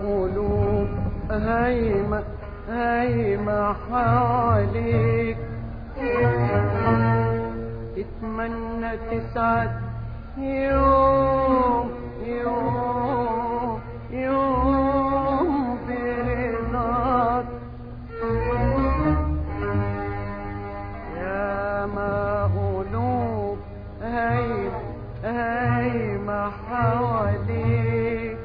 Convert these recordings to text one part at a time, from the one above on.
قلوب هايمة هايمة حواليك تتمنى تسعد يوم يوم يوم برضاك يا ما قلوب هايم هايمة حواليك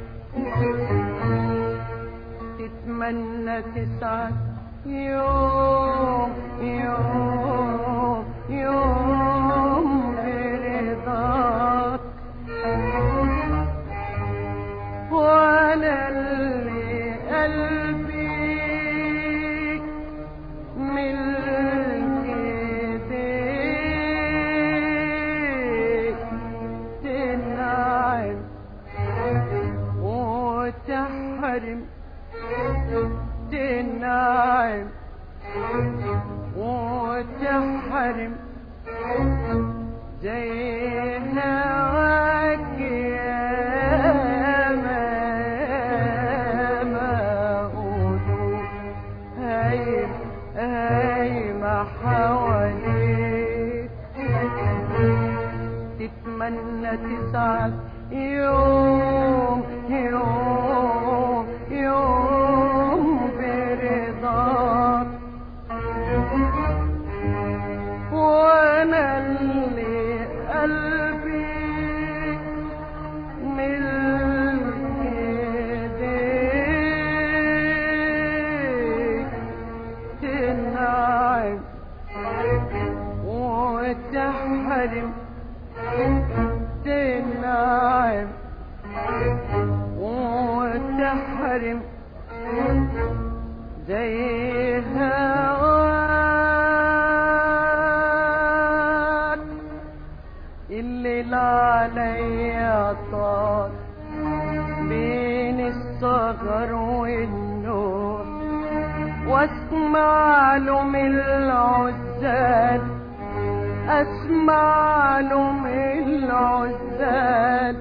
تتمنى تسعد يوم يوم يوم برضاك وانا اللي قلبي ملك ايديك تنعم وتحرم تنعم وتحرم زي هواك يا ما ما قولوا هايم هايم حواليك تتمنى تسعد يوم يوم يوم برضاك وانا اللي قلبي ملك ايديك تنعم وتحرم تنعم وتحرم زي هواك الليل عليا طار بين الصغر والنور واسمع له من العزال اسمع له من العزال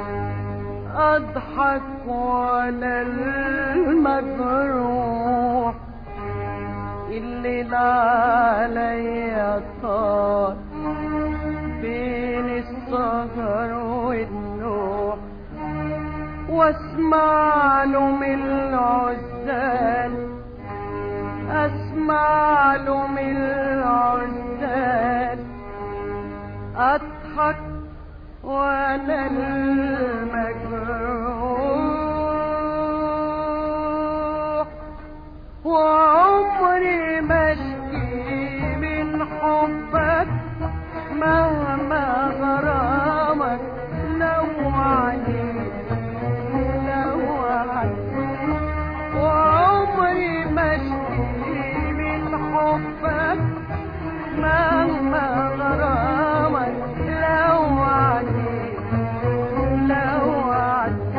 اضحك ولا المجروح الليل عليا طار بين السهر والنوح واسمع له من العزال اسمع له من العزال اضحك وانا المجروح وعمري مشكي من حبك مهما غرامك لو عليك لو عليك وعمري مشكي من حبك مهما غرامك لو عليك لو عليك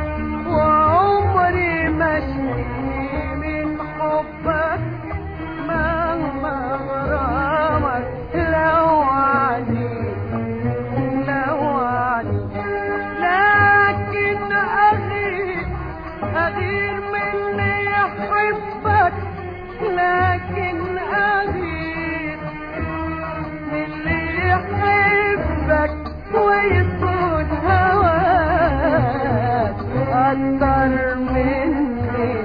وعمري مشكي من حبك مهما غرامك لو عليك لو عليك لكن أغير أغير من يحبك لكن أغير من اللي يحبك ويصون هواك أكتر مني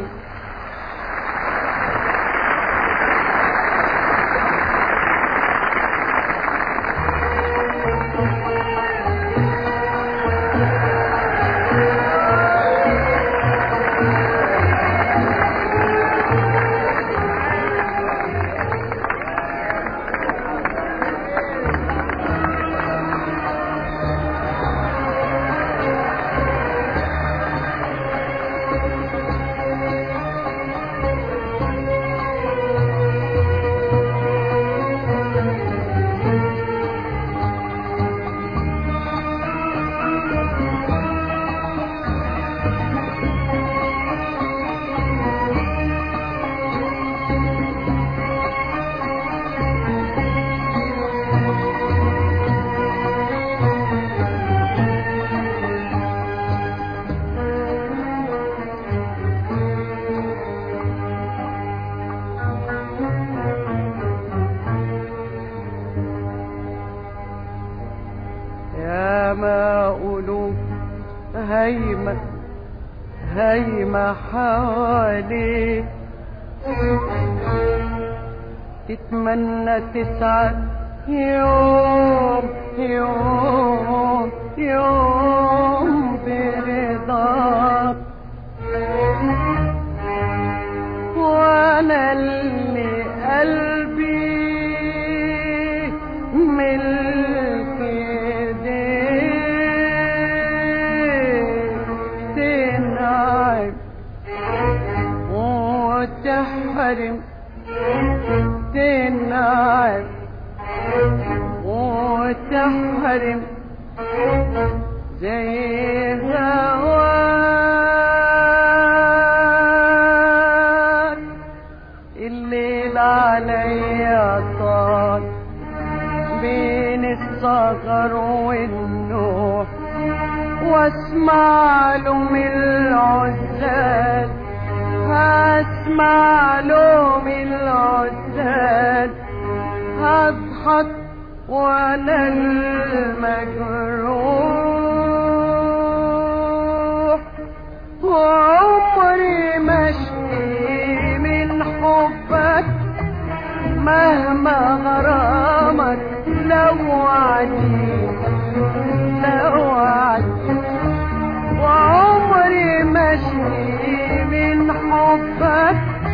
هايمة حواليك تتمنى تسعد يوم يوم يوم برضاك وانا اللي قلبي ملك ايديك تنعم وتحرم تنعم وتحرم زي هواك الليل عليا طال بين الصغر والنوح واسمع له من العزال هسمع له من العزال هضحك وانا المجروح وعمري ما اشكي من حبك مهما غرامك لو عديت لو عديت وعمري ما اشكي من حبك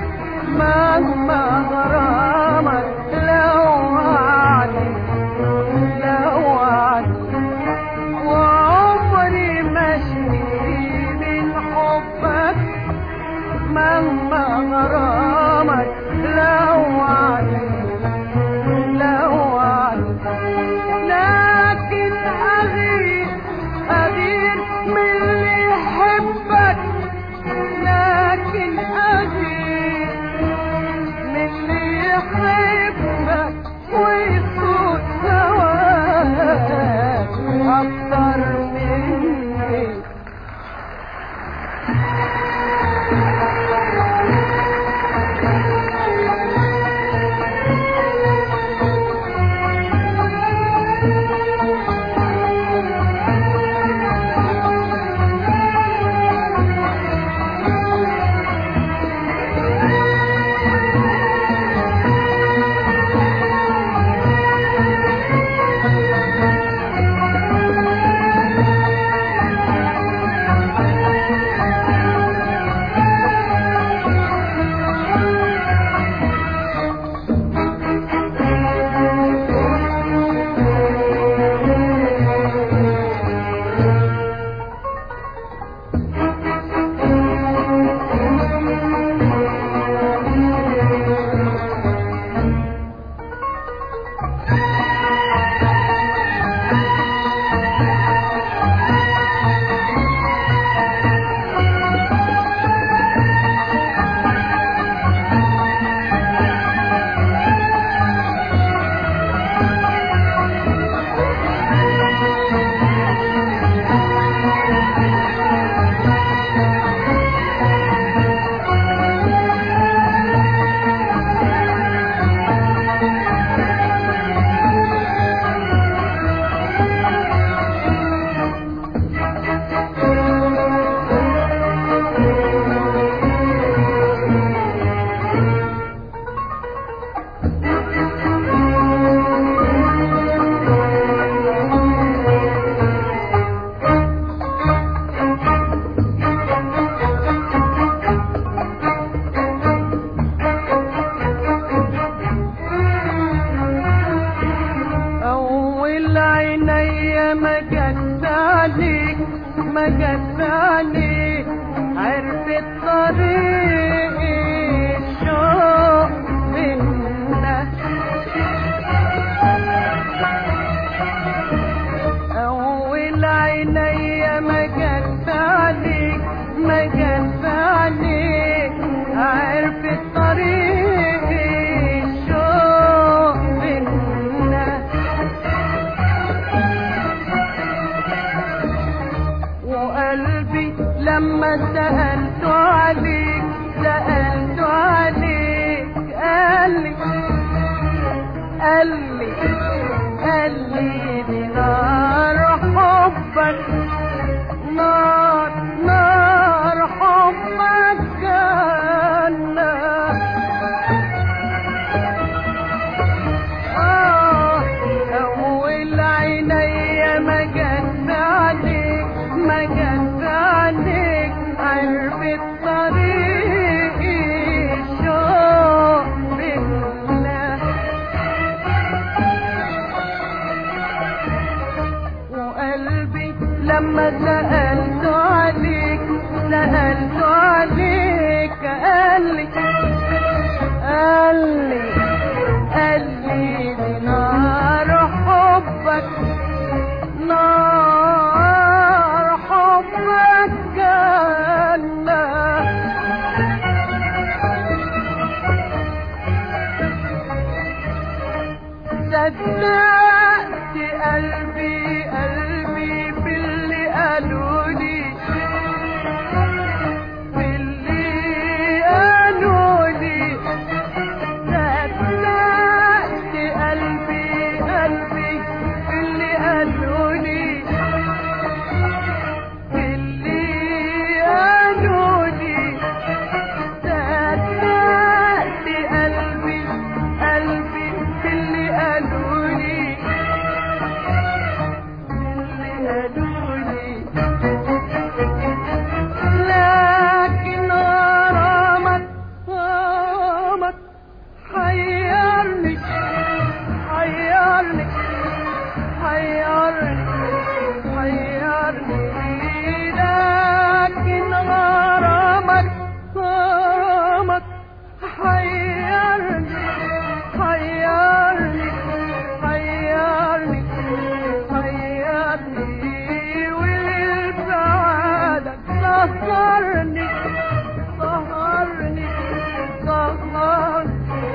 مهما غرامك لو عديت لو عديت وعمري ما اشكي من حبك مهما غرامك لو عديت لو عديت لكن أغير أغير من اللي يحبك لكن أغير من اللي يحبك ويصوت سواك أكتر مني أول عيني ما جت عليك ما جت عليك عرفت طريق الشوق منا أول عيني ما جت عليك ما جت عليك عرفت طريق الشوق منا وقلبي لما سألت عليك سألت عليك قالي قالي قالي دي نار حبك نار نار حبك سهرني سهرني سهرني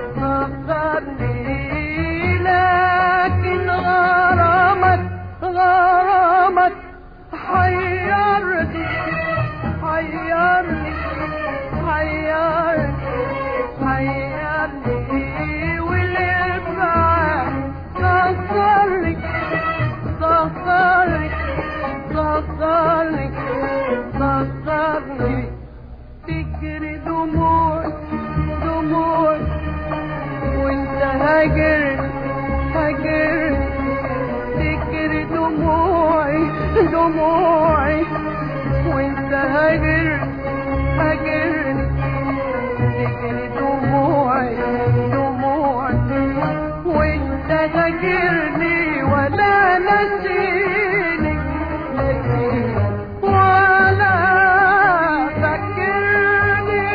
سهرني لكن غرامك غرامك حيرني حيرني حيرني حيرني والابعاد كسرني كسرني كسرني كسرني تجري دموع دموع وانت هاجرني هاجرني تجري دموعي دموعي وانت هاجرني هاجرني تجري دموعي دموعي وانت هاجرني ولا نسيني ولا فكرني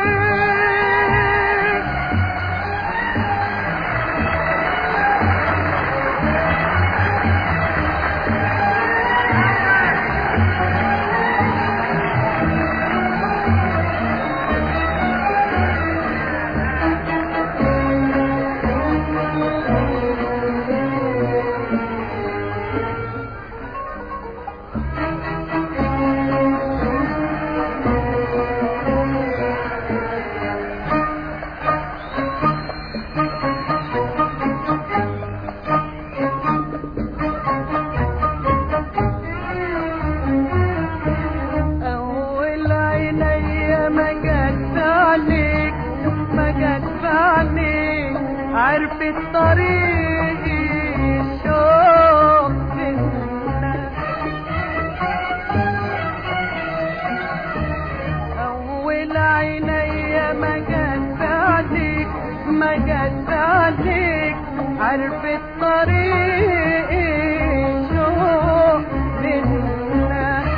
أول عيني ما جت عليك ما جت عليك عرفت طريقي الشوق منك أول عيني ما جت عليك ما جت عليك عرفت طريقي الشوق منك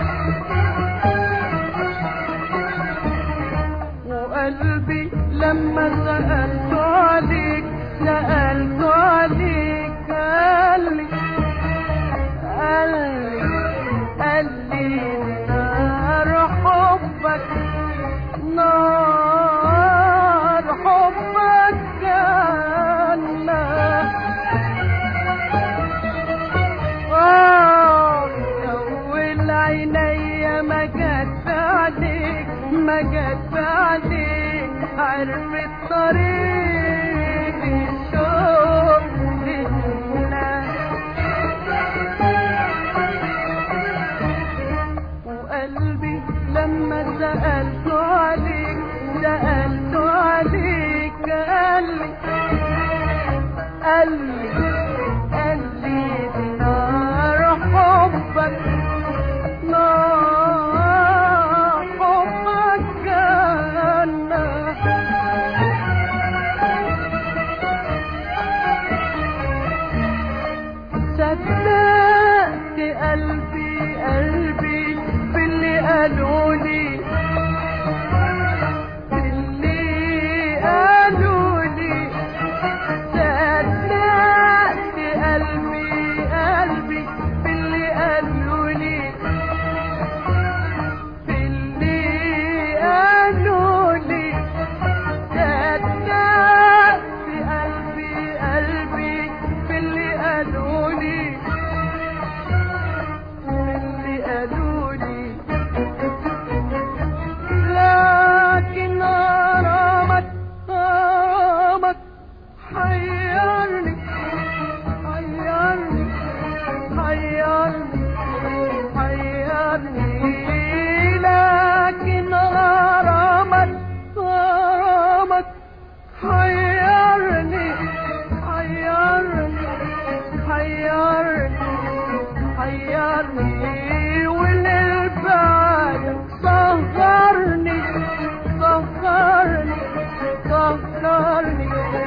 وقلبي لما سألت عليك سألت عليك قال لي قال لي قال لي نار حبك نار حبك جنة آه، أول عيني ما جت عليك ما جت عليك عرفت طريق الشوق لله وقلبي لما سألت عليك سألت عليك قال لي قال لي قال لي دي نار حبك نار حبك جنة صدقت قلبي قلبي باللي قالوا لي باللي قالوا لي صدقت قلبي قلبي باللي قالوا لي باللي قالوا لي صدقت قلبي قلبي باللي قالوا لي باللي قالوا لي لكن غرامك غرامك حيرني حيرني حيرني حيرني لكن غرامك غرامك حيرني حيرني حيرني حيرني والبعد صغرني صغرني صغرني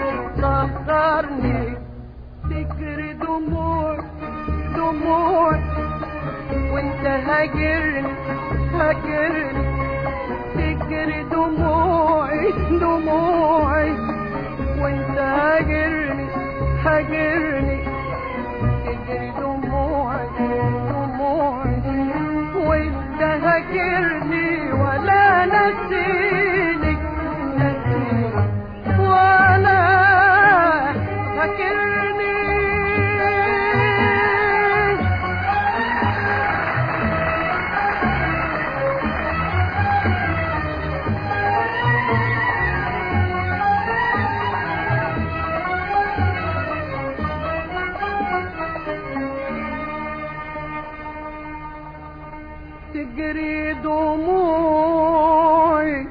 صغرني تجري دموع دموع وانت هاجرني هاجرني تجري دموعي دموعي وانت هاجرني هاجرني تجري دموعي دموعي وانت هاجرني نسيني نسيني ولا فاكرني تجري دموعي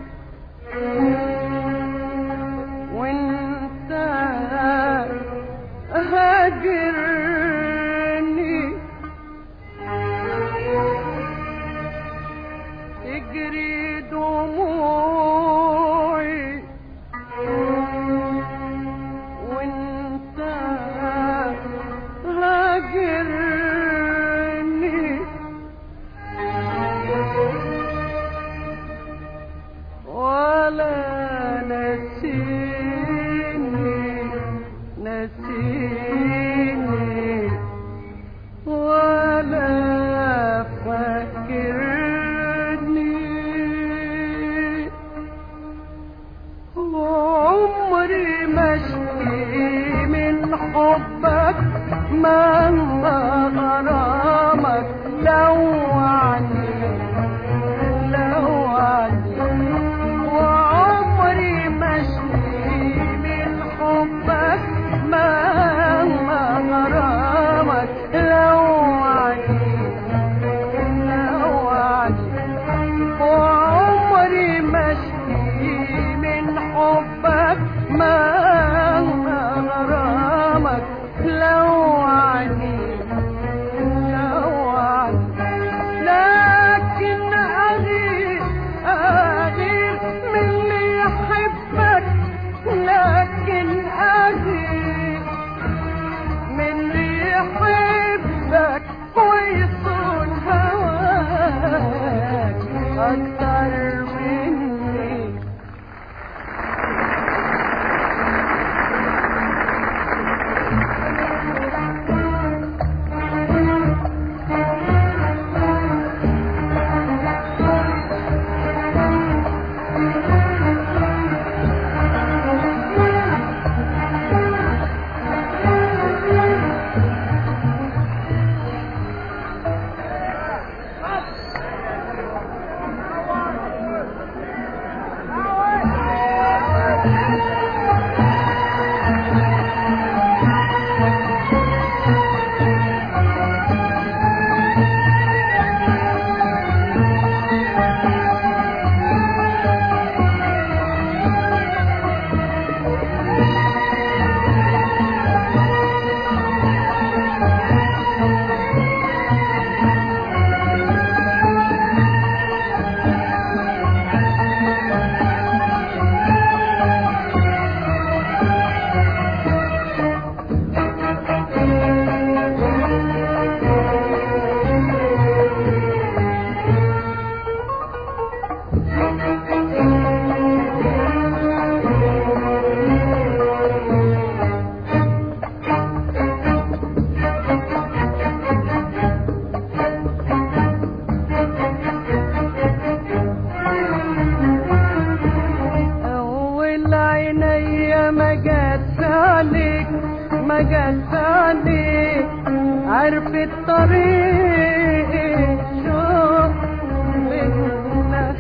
وانت هاجرني تجري دموعي وانت هاجرني ولا نسيني نسيني ولا فكرني وعمري ما اشتي من حبك مهما غرامك لو عني لو عني وعمري ما اشتي من حبك مهما غرامك لو عني لو عني وعمري ما اشتي من حبك مهما غرامك لو عني لو عني لكن أغير أغير من اللي يحبك لكن أغير من اللي يحبك ويصون هواك أكتر مني أول عيني ما جت عليك ما جت عليك عرفت طريق شوق بينا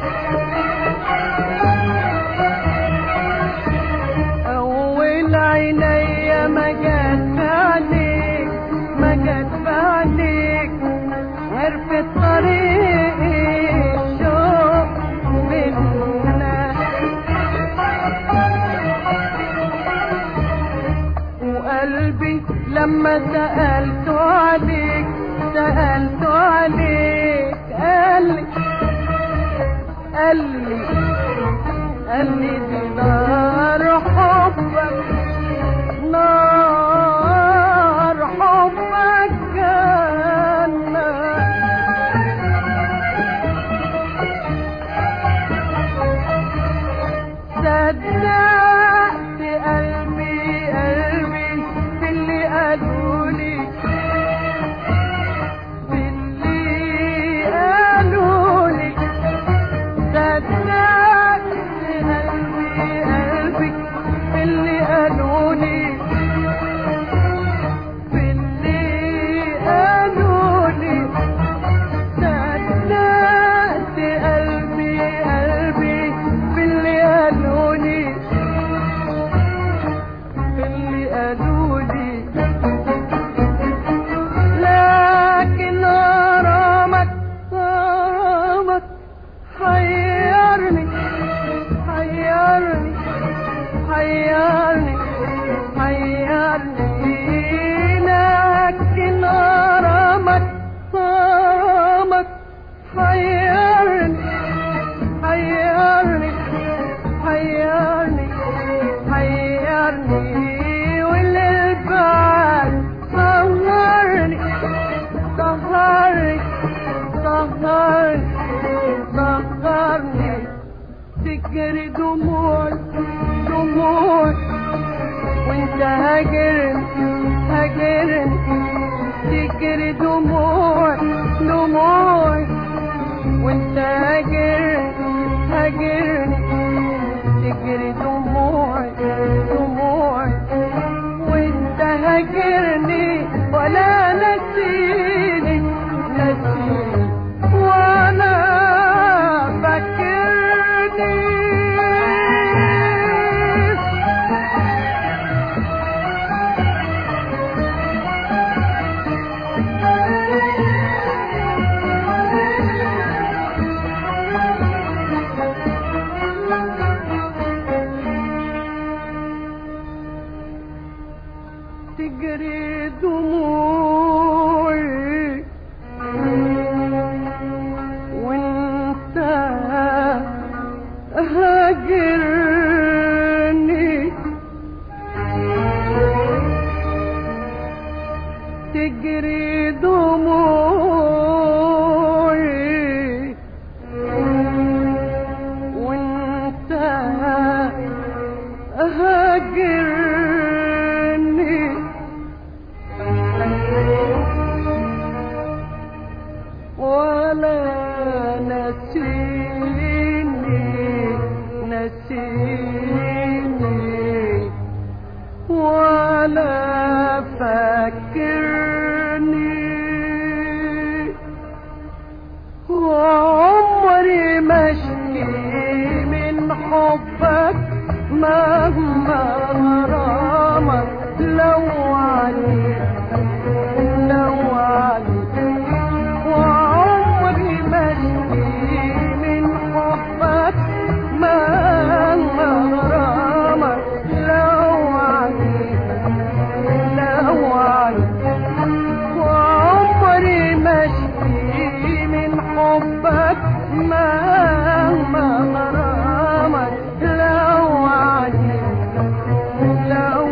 أول عيني ما جت عليك ما جت عليك عرفت طريق شوق بينا وقلبي لما سألت عليك سألت عليك قال لي قال لي قال لي دي نار حبك نار حبك جنة صدقت قلبي قلبي في اللي قالولي في اللي قالولي صدقت حيرني حيرني حيرني حيرني لكن غرامك صامك حيرني حيرني حيرني حيرني والبعد صغرني صغرني صغرني صغرني تجري دموع دموع وانت هاجرني هاجرني تجري دموع دموع وانت هاجرني هاجرني تجري دموع دموع وانت هاجرني ولا نسيني نسيني وانا فاكرني تجري دموعي وانت هاجرني تجري دموعي وانت هاجرني ولا نسيني نسيني ولا فكرني وعمري مشكي من حبك مهما غرامك لو عليك لو عليك وعمري مشكي من حبك مهما غرامك لو عليك لو عليك وعمري مشكي من حبك مهما غرامك لو عليك لو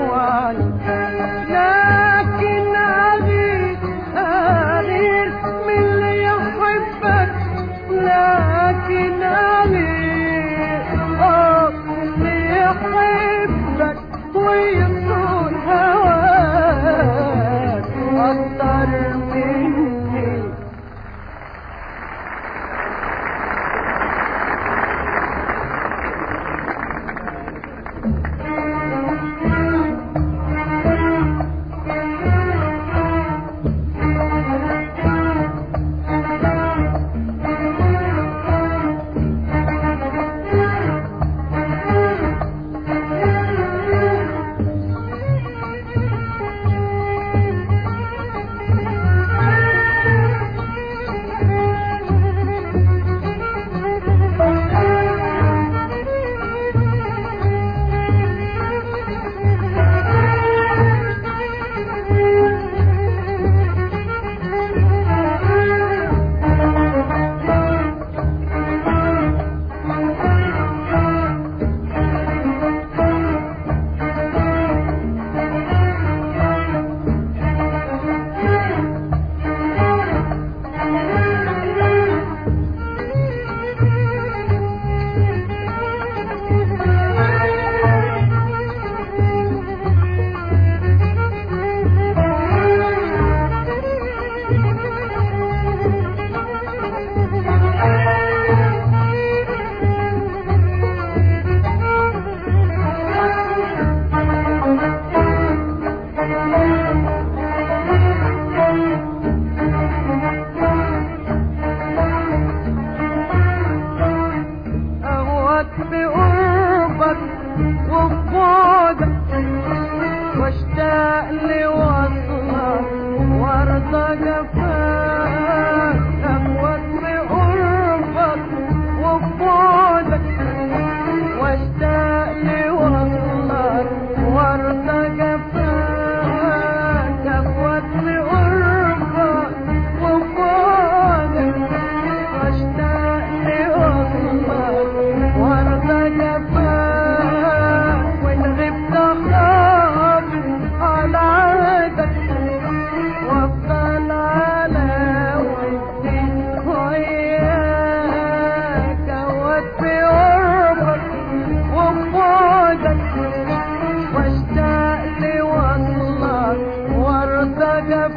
اهواك في قربك وبعدك واشتاق لوصلك وارضى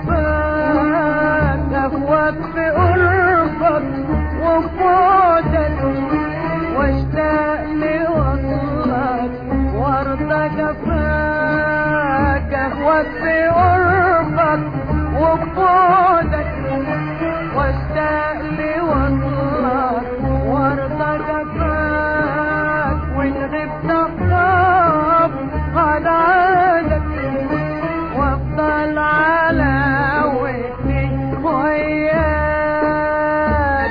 جفاك اهواك في قربك وبعدك واشتاق لوصلك وارضى جفاك اهواك في قربك وبعدك واشتاق لوصلك وارضى جفاك وان غبت اخاف على عادك وافضل على ودي وياك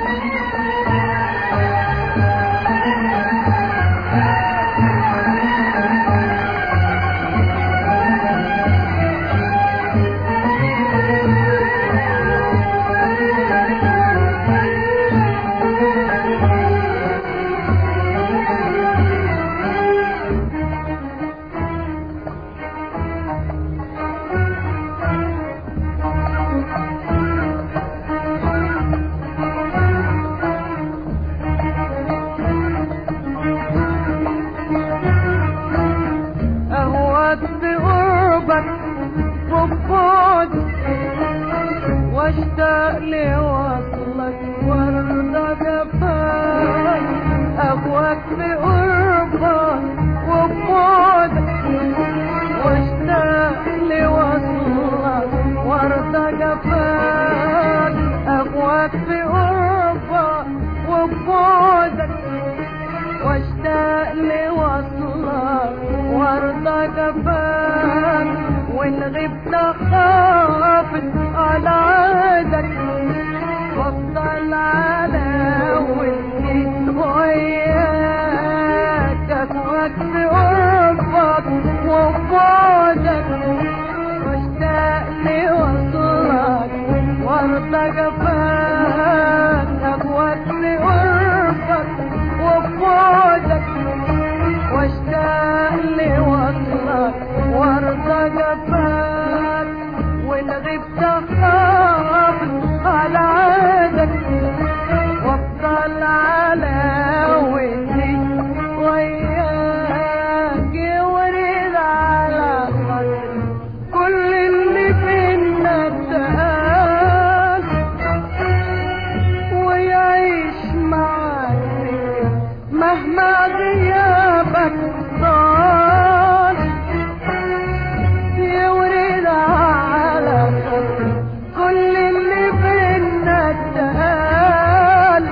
اهواك بقربك وبعدك واشتاق لوصلك وارضى جفاك اهواك بقربك وبعدك واشتاق لوصلك وارضى جفاك اهواك بقربك وبعدك واشتاق لوصلك وارضى جفاك وان غبت خافت على عادك وافضل على ودي وياك اكوك بقربك وبعدك واشتاق لوصلك وارضى جفاك اكوك بقربك وبعدك واشتاق لوصلك وارضى جفاك وان غبت اخاف على عادك وافضل على ودي وياك ورد على خاطري كل اللي بينا اتقال ويعيش معاك مهما غيابك طال يورد على خاطري كل اللي بينا اتقال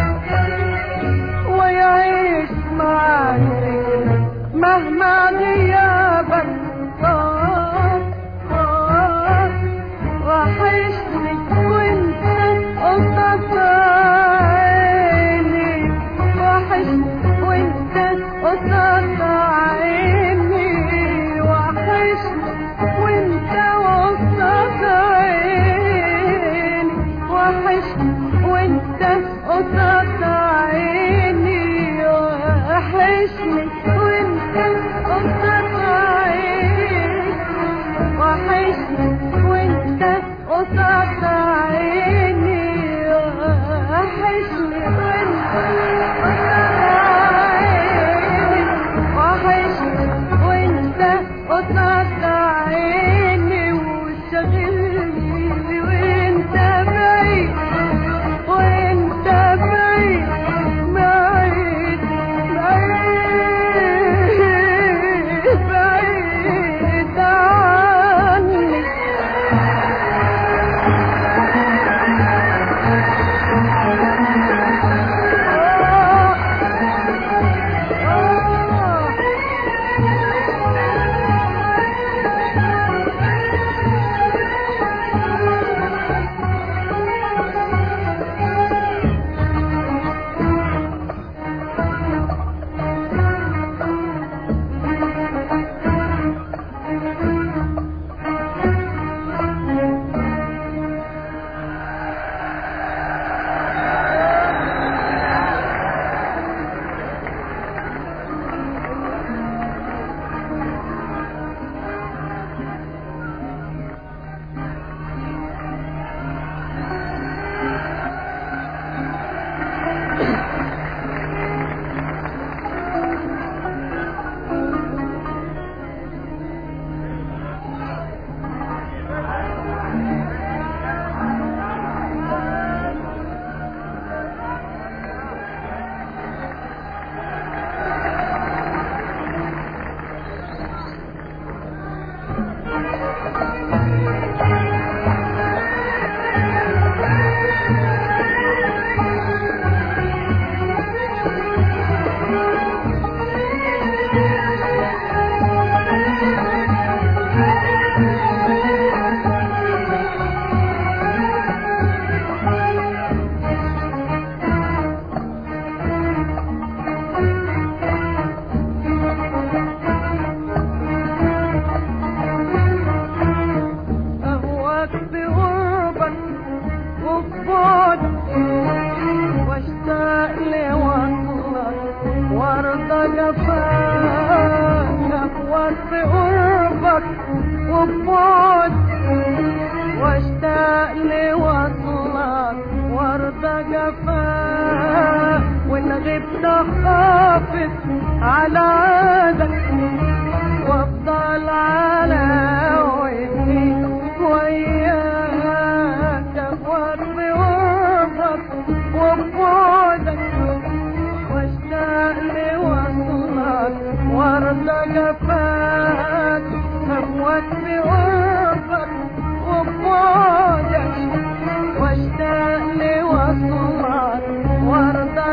ويعيش معاك مهما غيابك طال طال وحشني وانت قصة عيني وحشني وانت قصة عيني وحشني وانت قصة عيني وحشني وانت قصة عيني وحشني وانت قصة عيني وحشني وانت قصاد عيني وحشني وانت قصاد عيني وارضى جفاك اخوات في قربك وبعد واشتاق لوصلك وارضى جفاك وان غبت حافظ على عادك وافضل على ودي وياك اخوات في قربك وبعدك واشتاق لوصلك وارضى جفاك هموت بقربك وبعدك واشتاق لوصلك وارضى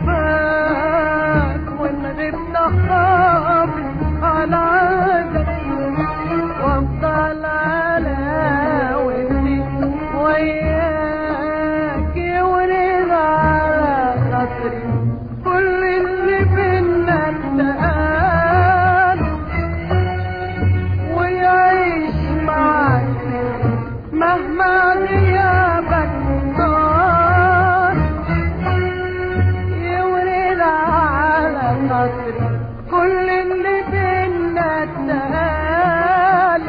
جفاك وان غبت حافظ على عادك وافضل على ودي وياك يولد على خاطري كل اللي بينا اتقال ويعيش معاك مهما غيابك طال يولد على خاطري كل اللي بينا اتقال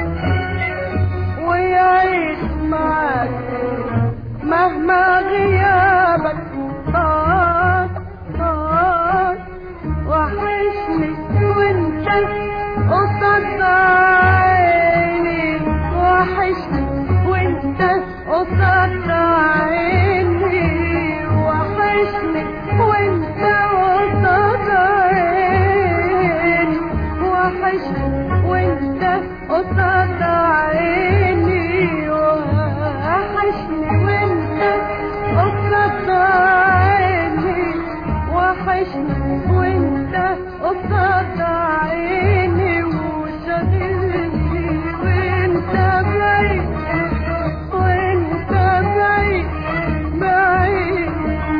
ويعيش معاك مهما غيابك طال طال وحشني وانت قصاد عيني وحشني وانت قصاد عيني وحشني وانت قصاد عيني وحشني وانت قصاد عيني وحشني وانت قصاد عيني وحشني وانت قصاد عيني وشاغلني وانت بعيد وانت بعيد بعيد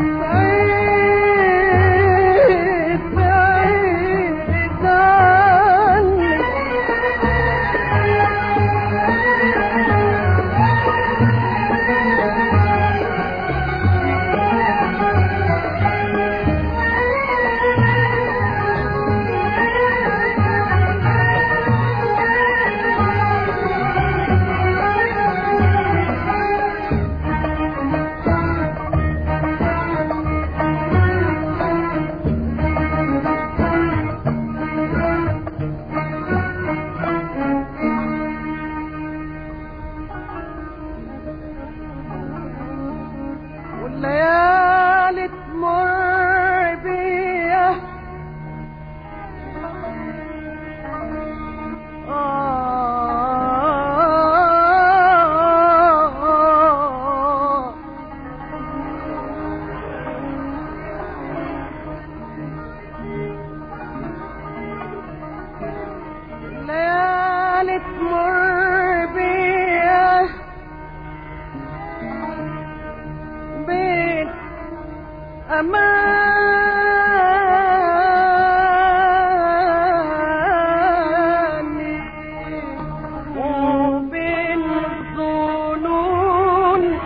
بعيد بعيد عني والليالي تمر بيا آه الليالي تمر بيا بين أماني وبين ظنون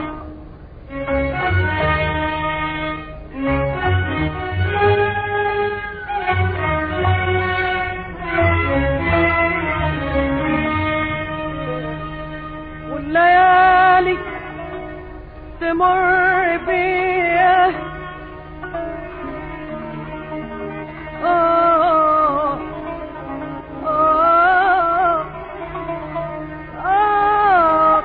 والليالي تمر بيا آه آه آه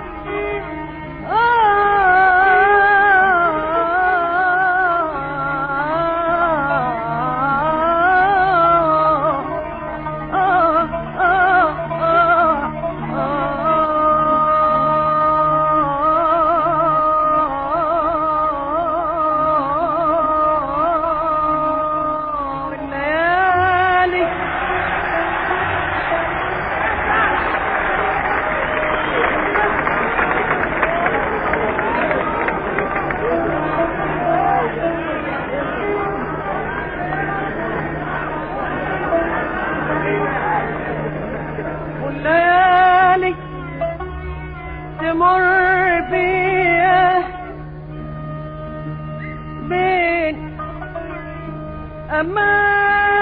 الليالي والليالي تمر بيا بين أمان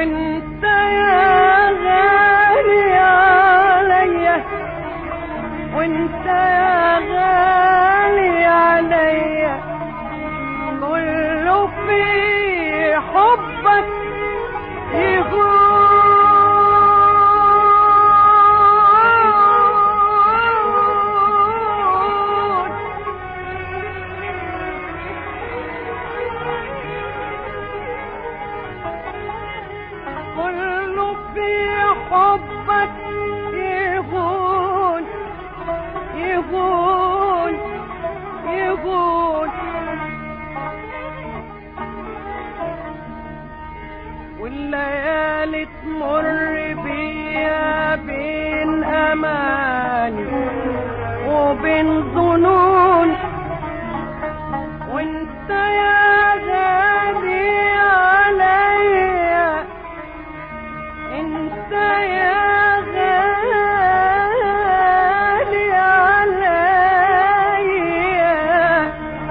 وانت يا غالي عليا وانت يا غالي عليا كله في حبك يهون كله في حبك يهون يهون يهون والليالي تمر بيا بين اماني وبين ظنون وانت يا غالي عليا انت يا غالي عليا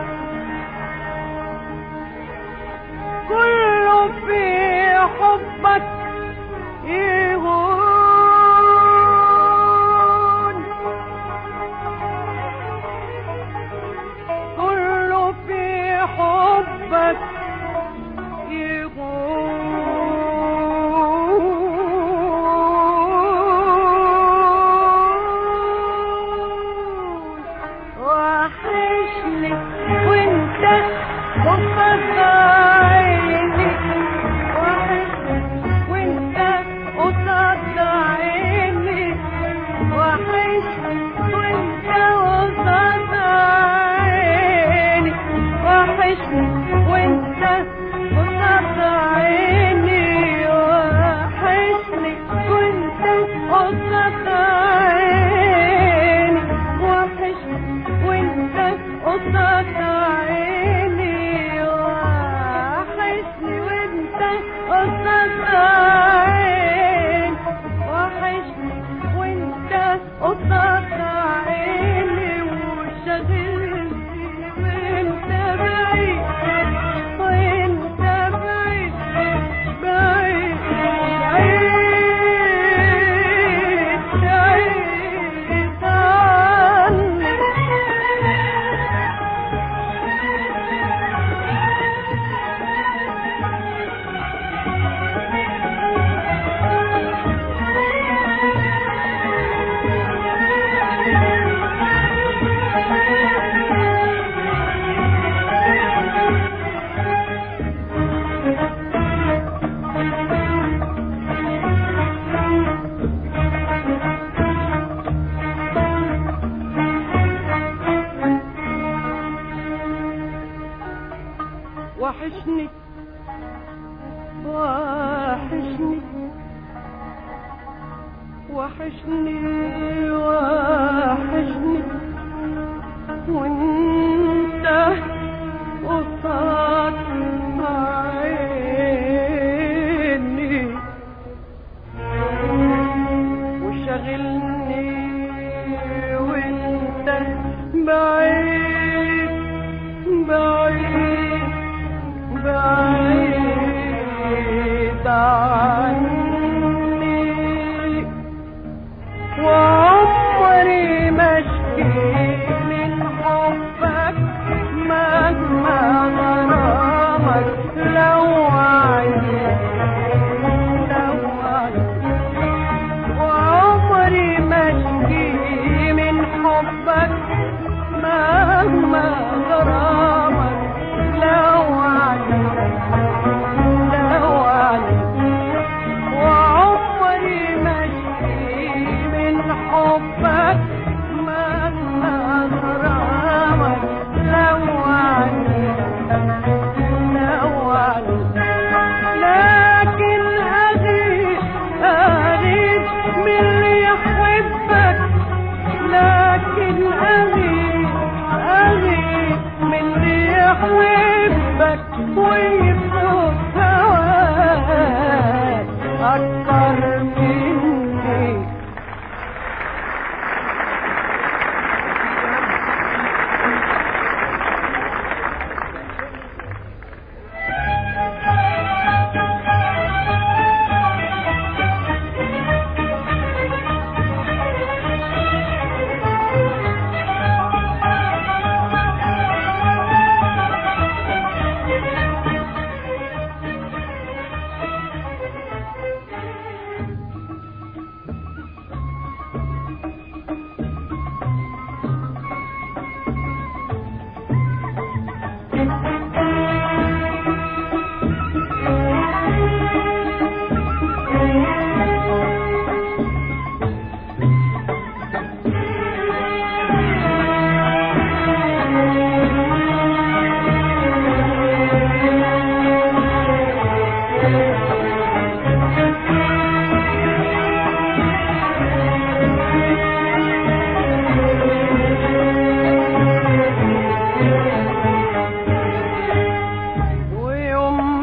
كله في حبك يهون كله في حبك يهون وحشني وانت قصد عيني وحشني وانت قصد عيني وحشني وانت قصد عيني وحشني وانت قصد عيني وحشني وانت قصد عيني وحشني وانت قصد عيني وحشني وانت قصد عيني وحشني وانت قصد عيني وشغلني وانت بعيد وانت بعيد بعيد بعيد بعيد عني وحشني وحشني وحشني وحشني وانت قصاد عيني وشغلني وانت بعيد بعيد بعيد عني وعمري ما اشكي من حبك مهما غرامك لو عيني لو عيني وعمري ما اشكي من حبك مهما غرامك لو عيني لو عيني وعمري ما اشكي من حبك مهما غرامك لو عيني لو عيني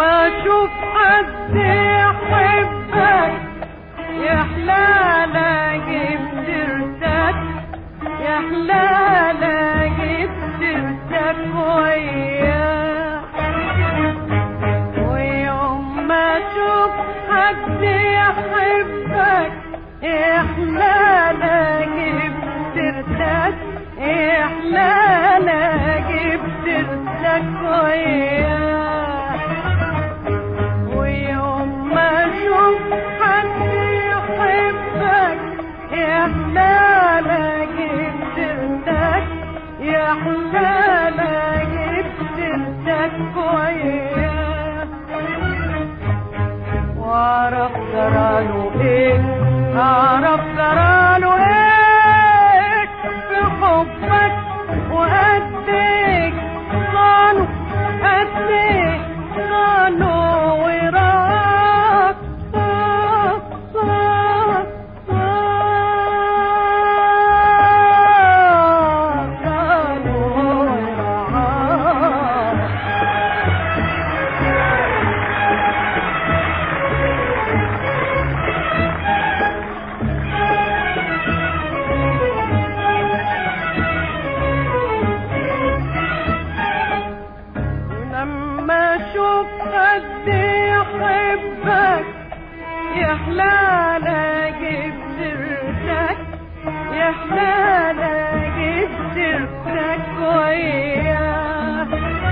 اشوف حد يحبك يا حلالة جبت رتك يا حلالة جبت رتك وياه ويوم ما اشوف حد يحبك يا حلالة جبت رتك يا حلالة جبت رتك وياه ويوم ما اشوف حد يحبك يا حلالة جبت رتك يا حلالة جبت رتك وياه واعرف جراله ايه اعرف جراله ايه في حبك وقدك صانو قدك صانو وراك صار صار صار صانو وراك لما اشوف حد يحبك يا حلالة جبت رتك يا حلالة جبت رتك وياه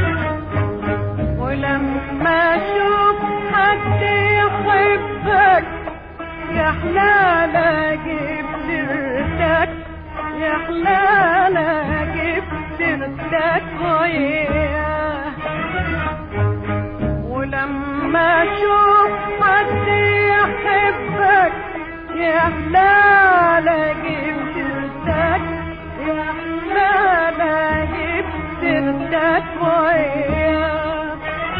ولما اشوف حد يحبك يا حلالة جبت رتك يا حلالة جبت رتك وياه ولما اشوف حد يحبك يا حلالة جبت رتك يا حلالة جبت رتك وياه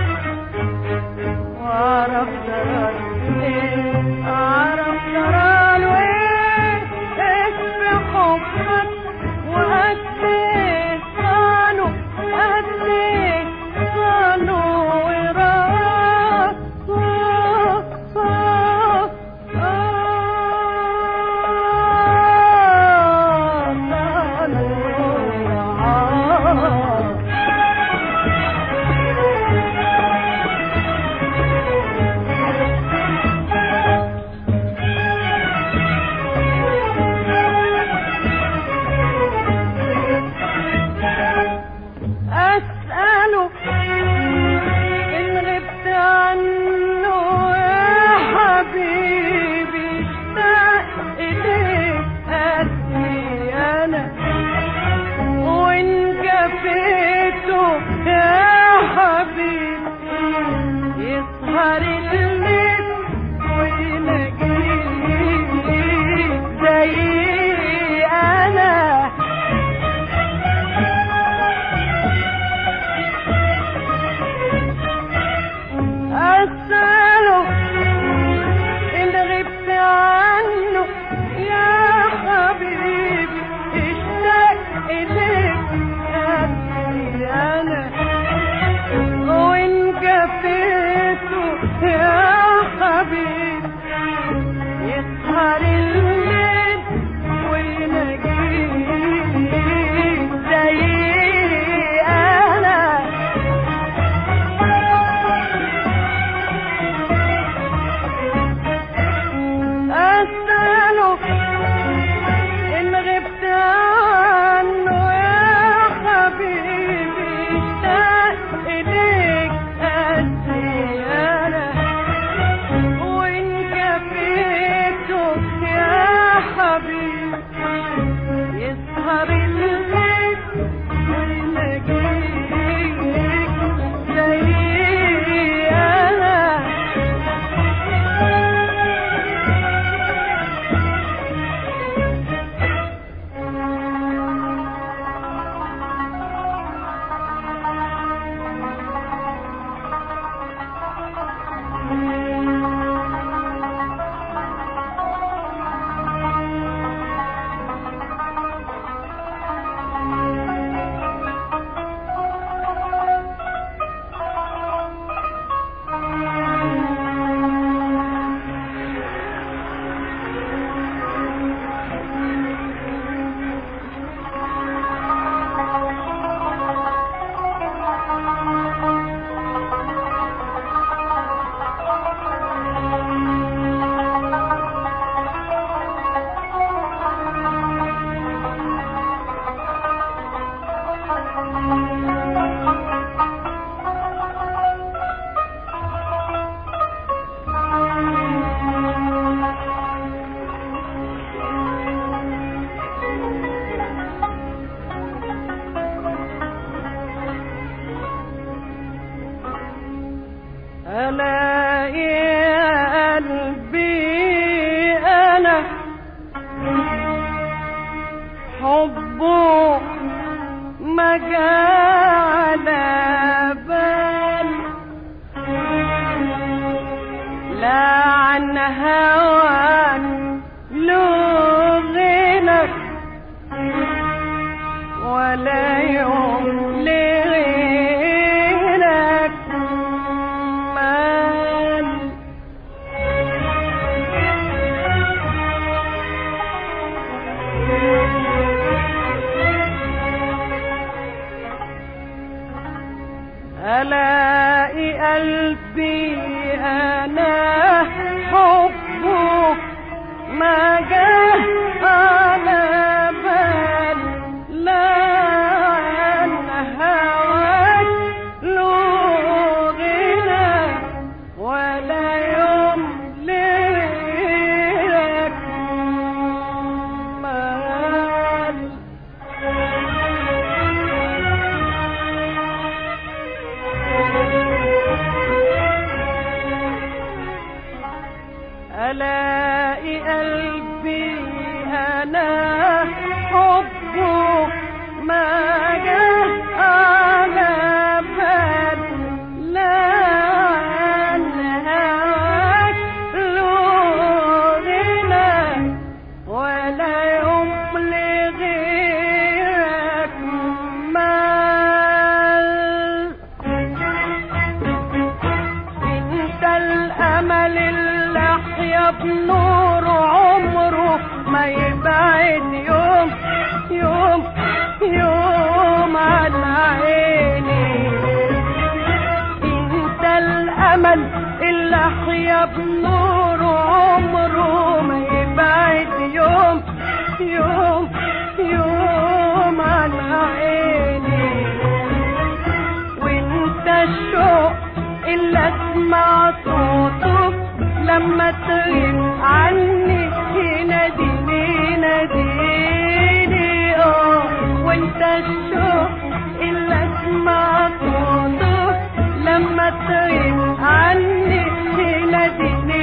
واعرف جراله ايه اعرف جراله ايه ايه في حبك وقد ايه صانو قد ايه صانو وراك صار صار آه صانو وراك أسأله إن غبت عنه يا حبيبي اشتاق إليك قدي أنا وإن جفيته يا حبيبي يسهر الليل ويلاقيني زي أنا أسأله إن غبت عنه يا حبيبي اشتاق إليك قلبي أنا وإن جفيته يا حبيبي يسهر الليل ويلاقيني زي أنا أسأله إن غبت عنه يا حبيبي اشتاق إليك قدي أنا ألاقي قلبي أنا حبه ما على بال لا عن هوى له غنى ولا يوم لغيرك مال ألاقي قلبي أنا حبه ما جه على بال لا عن هواك له غنى ولا يوم لك مال ألاقي قلبي أنا حبه ما جه على بال لا عن هواك له غنى ولا يوم لغيرك مال انت الامل اللي احيا بنور عمره ما يبعد يوم يوم يوم عن عيني انت الامل اللي احيا بنور عمره ما يبعد يوم يوم يوم عن عيني وانت الشوق اللي اسمع صوته لما تغيب عني يناديني يناديني اه وانت الشوق اللي اسمع صوته لما تغيب عني يناديني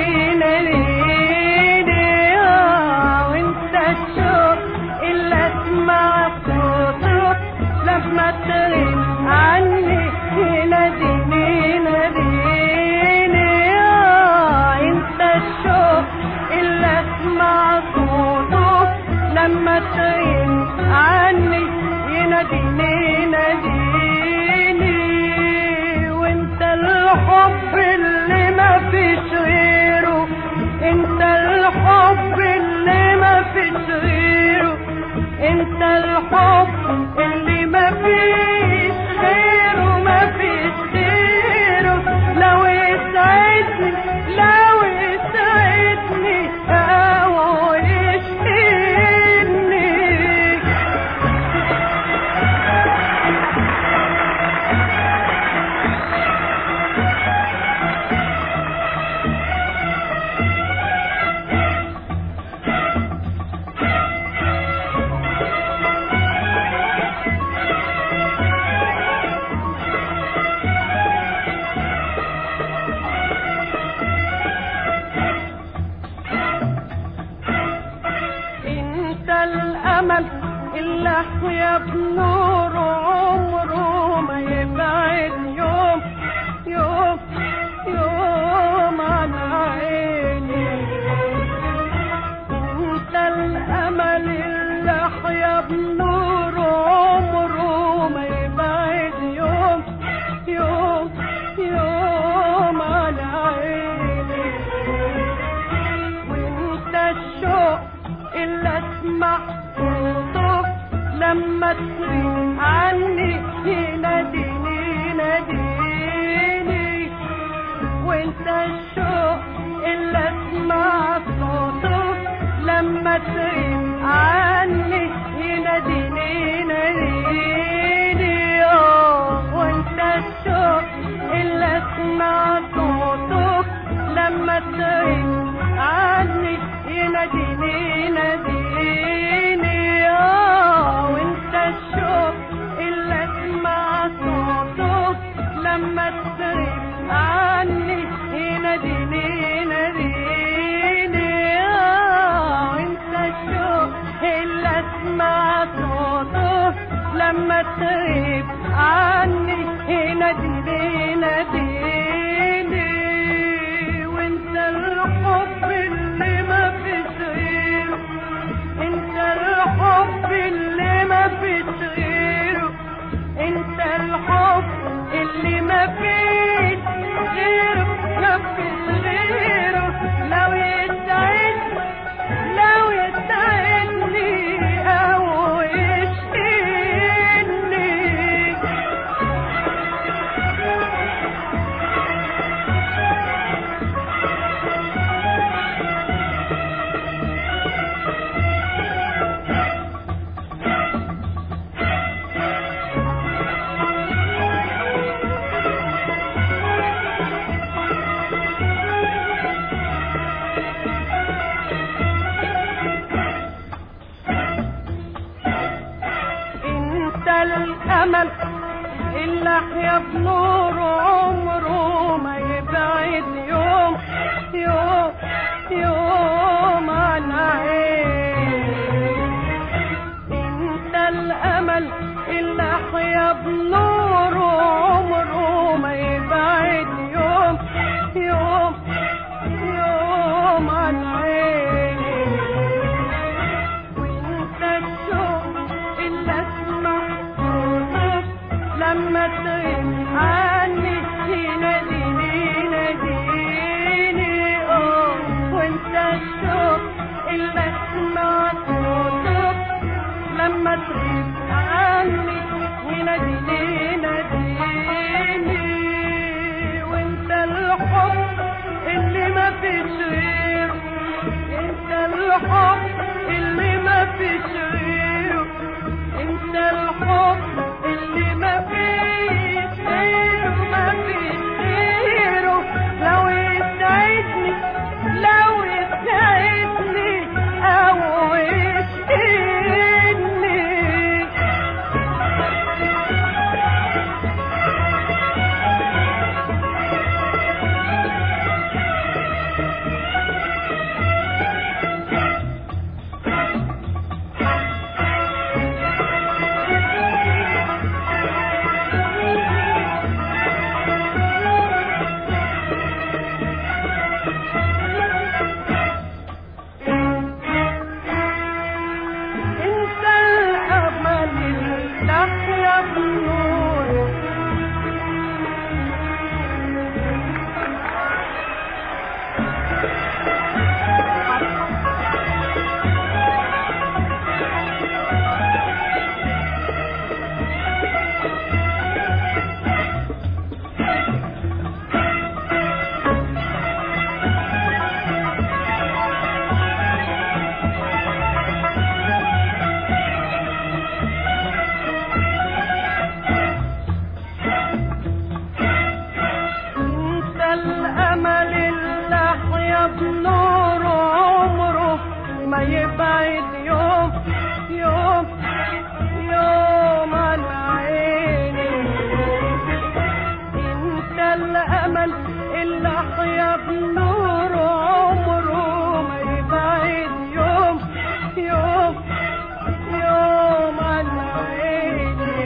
يناديني اه وانت الشوق اللي اسمع صوته لما تغيب عني يناديني يناديني اه انت الشوق اللي اسمع صوته لما تغيب عني يناديني يناديني وانت الحب اللي ما فيش غيره انت الحب اللي ما فيش غيره انت الحب اللي ما فيش غيره ما فيش غيره لو يسعدني لو يسعدني او يشقيني انت الامل اللي احيا بنور عمره ما يبعد يوم يوم يوم عن عيني انت الامل اللي احيا بنور عمره ما يبعد يوم يوم يوم عن عيني وانت الشوق اللي اسمع صوته لما تغيب عني يناديني يناديني وانت الشوق اللي اسمع صوته لما تغيب عني يناديني يناديني اه وانت الشوق اللي اسمع صوته لما تغيب عني يناديني يناديني اه وانت الشوق اللي اسمع صوته لما تغيب عني احيا بنور عمره ما يبعد يوم يوم يوم عن عيني انت الامل اللي احيا بنور عمره ما يبعد يوم يوم يوم عن عيني وانت الشوق اللي اسمع صوتك لما تغيب عني يناديني يناديني اه وانت الشوق اللي اسمع صوتك لما تغيب عني يناديني يناديني وانت الحب اللي ما فيش غيره انت الحب اللي ما فيش غيره انت الحب اللي ما فيش غيره ما فيش غيره لو يسعدني لو يسعدني او يشقيني انت الامل اللي تحيا بنور انت الامل اللي احيا بنور عمره ما يبعد يوم يوم يوم عن عيني انت الامل اللي احيا بنور عمره ما يبعد يوم يوم يوم عن عيني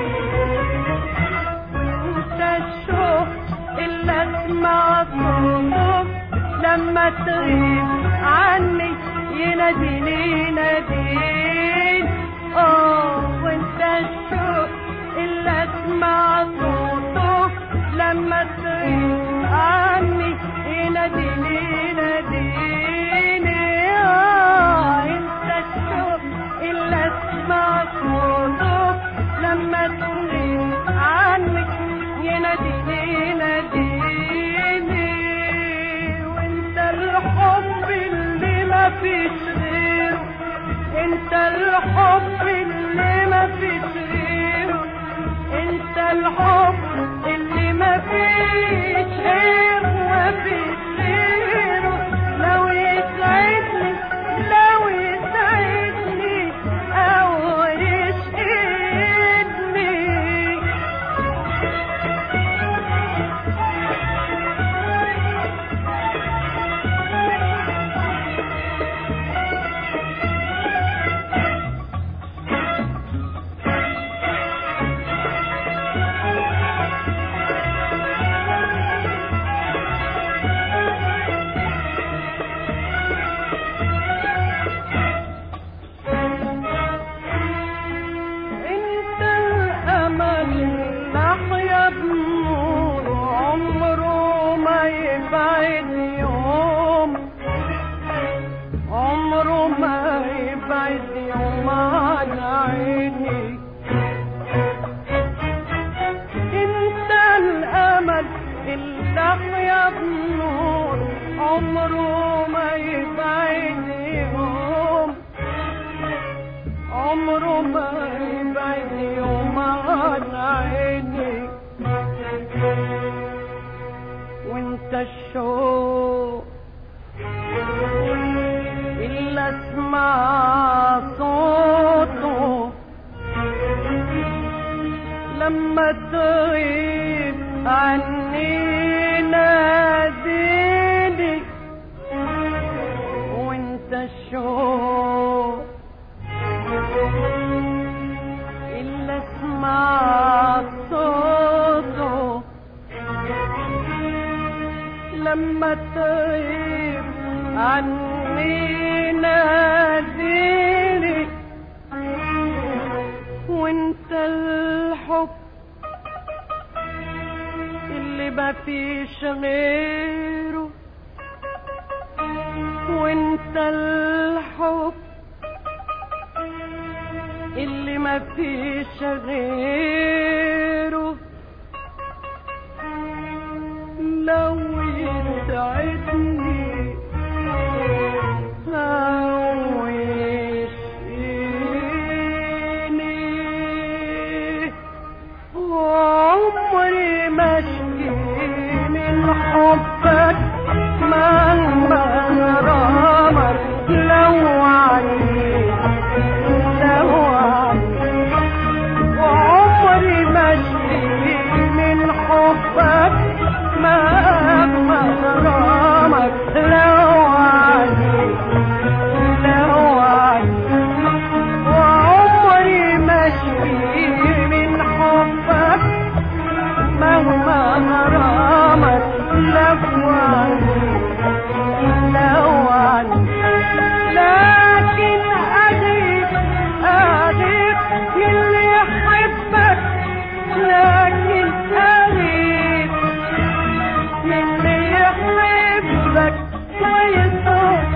وانت الشوق اللي اسمع صوتك لما تغيب عني يناديني يناديني اه وانت الشوق اللي اسمع صوتك لما تغيب عني يناديني يناديني اه انت الشوق اللي اسمع صوتك لما تغيب عني يناديني يناديني وانت الحب اللي ما فيش غيره انت الحب اللي ما فيش غيره انت الحب اللي ما فيش غيره ما فيش غيره لو يسعدني لو يسعدني او يشقدني انت الامل اللي احيا بنور عمره ما يبعد يوم عمره ما يبعد يوم عن عيني انت الامل اللي احيا بنور عمره ما يبعد يوم عمره ما يبعد يوم عن عيني وانت الشوق اللي اسمع صوته لما تغيب عني ناديني وانت الشوق إلا اسمع صوته لما تغيب عني ناديني وانت الحب اللي ما فيش غيره وانت الحب اللي ما فيش غيره لو يسعدني أو يشقيني وعمري ما اشكي من حبك مهما غرامك لو عني لو عني وعمري ما اشكي من حبك مهما غرامك لو عني لو عني وعمري ما اشكي من حبك مهما غرامك لو عني لو عني لكن أغيب أغيب من اللي يحبك لكن أغيب من اللي يحبك ويصوم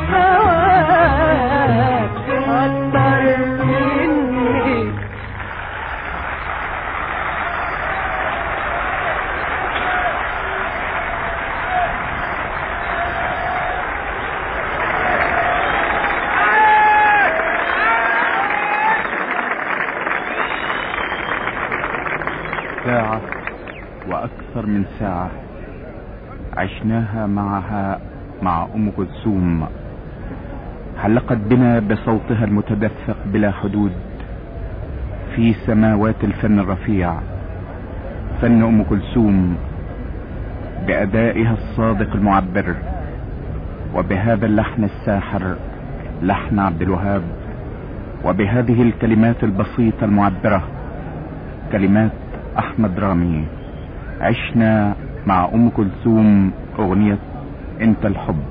هواك أكتر مني ساعة وأكثر من ساعة عشناها معها مع أم كلثوم حلقت بنا بصوتها المتدفق بلا حدود في سماوات الفن الرفيع فن أم كلثوم بأدائها الصادق المعبر وبهذا اللحن الساحر لحن عبد الوهاب وبهذه الكلمات البسيطة المعبرة كلمات احمد رامي عشنا مع ام كلثوم اغنية انت الحب